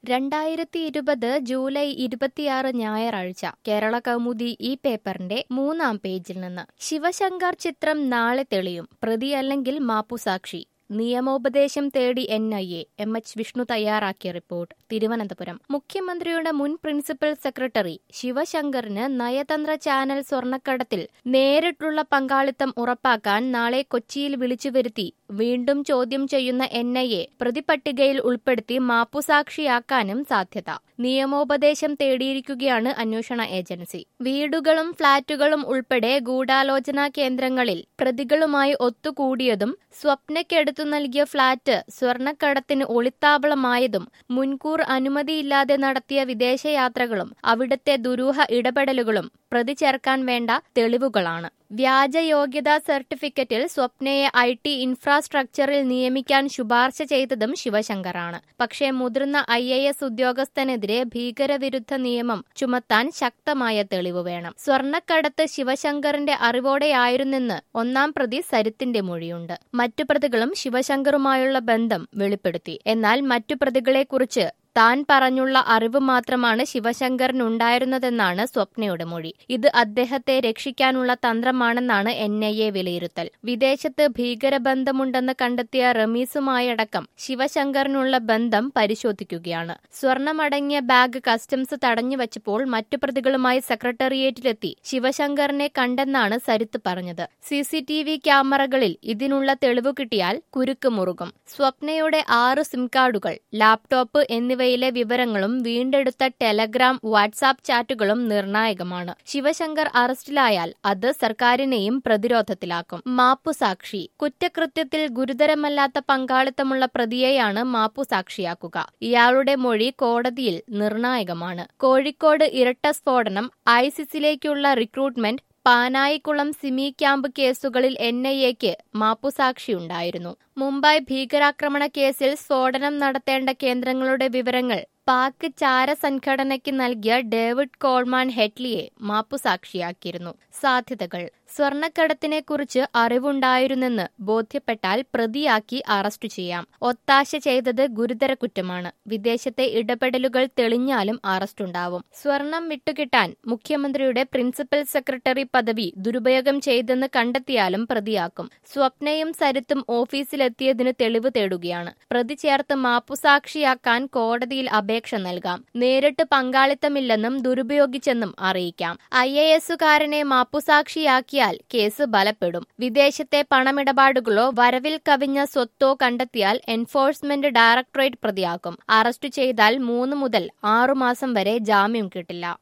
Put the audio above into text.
രണ്ടായിരത്തി ഇരുപത് ജൂലൈ ഇരുപത്തിയാറ് ഞായറാഴ്ച കേരള കൗമുദി ഈ പേപ്പറിന്റെ മൂന്നാം പേജിൽ നിന്ന് ശിവശങ്കർ ചിത്രം നാളെ തെളിയും പ്രതി അല്ലെങ്കിൽ മാപ്പുസാക്ഷി നിയമോപദേശം തേടി N I A M H Vishnu തയ്യാറാക്കിയ റിപ്പോർട്ട് തിരുവനന്തപുരം മുഖ്യമന്ത്രിയുടെ മുൻ പ്രിൻസിപ്പൽ സെക്രട്ടറി ശിവശങ്കറിന് നയതന്ത്ര ചാനൽ സ്വർണ്ണക്കടത്തിൽ നേരിട്ടുള്ള പങ്കാളിത്തം ഉറപ്പാക്കാൻ നാളെ കൊച്ചിയിൽ വിളിച്ചു വരുത്തി വീണ്ടും ചോദ്യം ചെയ്യുന്ന എൻ ഐ എ പ്രതിപട്ടികയിൽ ഉൾപ്പെടുത്തി മാപ്പുസാക്ഷിയാക്കാനും സാധ്യത നിയമോപദേശം തേടിയിരിക്കുകയാണ് അന്വേഷണ ഏജൻസി വീടുകളും ഫ്ളാറ്റുകളും ഉൾപ്പെടെ ഗൂഢാലോചനാ കേന്ദ്രങ്ങളിൽ പ്രതികളുമായി ഒത്തുകൂടിയതും സ്വപ്നയ്ക്കെടുത്തു നൽകിയ ഫ്ളാറ്റ് സ്വർണ്ണക്കടത്തിന് ഒളിത്താവളമായതും മുൻകൂർ അനുമതിയില്ലാതെ നടത്തിയ വിദേശയാത്രകളും അവിടുത്തെ ദുരൂഹ ഇടപെടലുകളും പ്രതി ചേർക്കാൻ വേണ്ട തെളിവുകളാണ് വ്യാജ യോഗ്യതാ സർട്ടിഫിക്കറ്റിൽ സ്വപ്നയെ ഐ ടി ഇൻഫ്രാസ്ട്രക്ചറിൽ നിയമിക്കാൻ ശുപാർശ ചെയ്തതും ശിവശങ്കറാണ് പക്ഷേ മുതിർന്ന ഐ എ എസ് ഉദ്യോഗസ്ഥനെതിരെ ഭീകരവിരുദ്ധ നിയമം ചുമത്താൻ ശക്തമായ തെളിവ് വേണം സ്വർണ്ണക്കടത്ത് ശിവശങ്കറിന്റെ അറിവോടെയായിരുന്നെന്ന് ഒന്നാം പ്രതി സരിത്തിന്റെ മൊഴിയുണ്ട് മറ്റു പ്രതികളും ശിവശങ്കറുമായുള്ള ബന്ധം വെളിപ്പെടുത്തി എന്നാൽ മറ്റു പ്രതികളെക്കുറിച്ച് താൻ പറഞ്ഞുള്ള അറിവ് മാത്രമാണ് ശിവശങ്കറിനുണ്ടായിരുന്നതെന്നാണ് സ്വപ്നയുടെ മൊഴി ഇത് അദ്ദേഹത്തെ രക്ഷിക്കാനുള്ള തന്ത്രമാണെന്നാണ് എൻ ഐ എ വിലയിരുത്തൽ വിദേശത്ത് ഭീകരബന്ധമുണ്ടെന്ന് കണ്ടെത്തിയ റമീസുമായടക്കം ശിവശങ്കറിനുള്ള ബന്ധം പരിശോധിക്കുകയാണ് സ്വർണമടങ്ങിയ ബാഗ് കസ്റ്റംസ് തടഞ്ഞുവച്ചപ്പോൾ മറ്റു പ്രതികളുമായി സെക്രട്ടേറിയറ്റിലെത്തി ശിവശങ്കറിനെ കണ്ടെന്നാണ് സരിത്ത് പറഞ്ഞത് സി സി ടി വി ക്യാമറകളിൽ ഇതിനുള്ള തെളിവ് കിട്ടിയാൽ കുരുക്ക് മുറുകും സ്വപ്നയുടെ ആറ് സിം കാർഡുകൾ ലാപ്ടോപ്പ് എന്നിവ എന്നിവയിലെ വിവരങ്ങളും വീണ്ടെടുത്ത ടെലഗ്രാം വാട്സാപ്പ് ചാറ്റുകളും നിർണായകമാണ് ശിവശങ്കർ അറസ്റ്റിലായാൽ അത് സർക്കാരിനെയും പ്രതിരോധത്തിലാക്കും മാപ്പുസാക്ഷി കുറ്റകൃത്യത്തിൽ ഗുരുതരമല്ലാത്ത പങ്കാളിത്തമുള്ള പ്രതിയെയാണ് മാപ്പുസാക്ഷിയാക്കുക ഇയാളുടെ മൊഴി കോടതിയിൽ നിർണായകമാണ് കോഴിക്കോട് ഇരട്ട സ്ഫോടനം ഐസിസിലേക്കുള്ള റിക്രൂട്ട്മെന്റ് പാനായിക്കുളം സിമി ക്യാമ്പ് കേസുകളിൽ എൻ ഐ എക്ക് മാപ്പുസാക്ഷിയുണ്ടായിരുന്നു മുംബൈ ഭീകരാക്രമണ കേസിൽ സ്ഫോടനം നടത്തേണ്ട കേന്ദ്രങ്ങളുടെ വിവരങ്ങൾ പാക് ചാര സംഘടനയ്ക്ക് നൽകിയ ഡേവിഡ് കോൾമാൻ ഹെഡ്ലിയെ മാപ്പുസാക്ഷിയാക്കിയിരുന്നു സാധ്യതകൾ സ്വർണ്ണക്കടത്തിനെക്കുറിച്ച് അറിവുണ്ടായിരുന്നെന്ന് ബോധ്യപ്പെട്ടാൽ പ്രതിയാക്കി അറസ്റ്റ് ചെയ്യാം ഒത്താശ ചെയ്തത് ഗുരുതര കുറ്റമാണ് വിദേശത്തെ ഇടപെടലുകൾ തെളിഞ്ഞാലും അറസ്റ്റുണ്ടാവും സ്വർണം വിട്ടുകിട്ടാൻ മുഖ്യമന്ത്രിയുടെ പ്രിൻസിപ്പൽ സെക്രട്ടറി പദവി ദുരുപയോഗം ചെയ്തെന്ന് കണ്ടെത്തിയാലും പ്രതിയാക്കും സ്വപ്നയും സരിത്തും ഓഫീസിലെത്തിയതിന് തെളിവ് തേടുകയാണ് പ്രതി ചേർത്ത് മാപ്പുസാക്ഷിയാക്കാൻ കോടതിയിൽ അപേക്ഷ നൽകാം നേരിട്ട് പങ്കാളിത്തമില്ലെന്നും ദുരുപയോഗിച്ചെന്നും അറിയിക്കാം ഐ എ എസുകാരനെ മാപ്പുസാക്ഷിയാക്കിയാൽ കേസ് ബലപ്പെടും വിദേശത്തെ പണമിടപാടുകളോ വരവിൽ കവിഞ്ഞ സ്വത്തോ കണ്ടെത്തിയാൽ എൻഫോഴ്സ്മെന്റ് ഡയറക്ടറേറ്റ് പ്രതിയാക്കും അറസ്റ്റ് ചെയ്താൽ മൂന്ന് മുതൽ ആറുമാസം വരെ ജാമ്യം കിട്ടില്ല